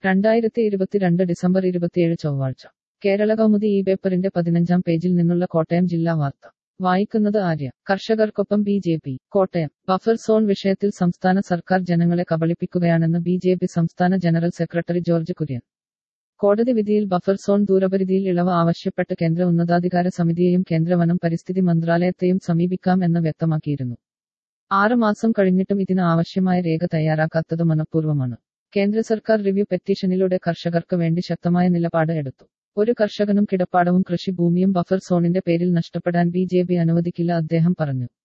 രണ്ടായിരത്തി ഇരുപത്തിരണ്ട് ഡിസംബർ ഇരുപത്തിയേഴ് ചൊവ്വാഴ്ച കേരള കൗമുദി ഈ പേപ്പറിന്റെ പതിനഞ്ചാം പേജിൽ നിന്നുള്ള കോട്ടയം ജില്ലാ വാർത്ത വായിക്കുന്നത് ആര്യ കർഷകർക്കൊപ്പം B J P Kottayam buffer zone വിഷയത്തിൽ സംസ്ഥാന സർക്കാർ ജനങ്ങളെ കബളിപ്പിക്കുകയാണെന്ന് ബി ജെ പി സംസ്ഥാന ജനറൽ സെക്രട്ടറി ജോർജ് കുര്യൻ കോടതി വിധിയിൽ ബഫർ സോൺ ദൂരപരിധിയിൽ ഇളവ് ആവശ്യപ്പെട്ട് കേന്ദ്ര ഉന്നതാധികാര സമിതിയെയും കേന്ദ്ര വനം പരിസ്ഥിതി മന്ത്രാലയത്തെയും സമീപിക്കാം എന്ന് വ്യക്തമാക്കിയിരുന്നു ആറ് മാസം കഴിഞ്ഞിട്ടും ഇതിന് ആവശ്യമായ രേഖ തയ്യാറാക്കാത്തത് മനഃപൂർവ്വമാണ് കേന്ദ്ര സർക്കാർ റിവ്യൂ പെറ്റീഷനിലൂടെ കർഷകർക്ക് വേണ്ടി ശക്തമായ നിലപാട് എടുത്തു ഒരു കർഷകനും കിടപ്പാടവും കൃഷിഭൂമിയും ബഫർ സോണിന്റെ പേരിൽ നഷ്ടപ്പെടാൻ ബി ജെ പി അനുവദിക്കില്ല അദ്ദേഹം പറഞ്ഞു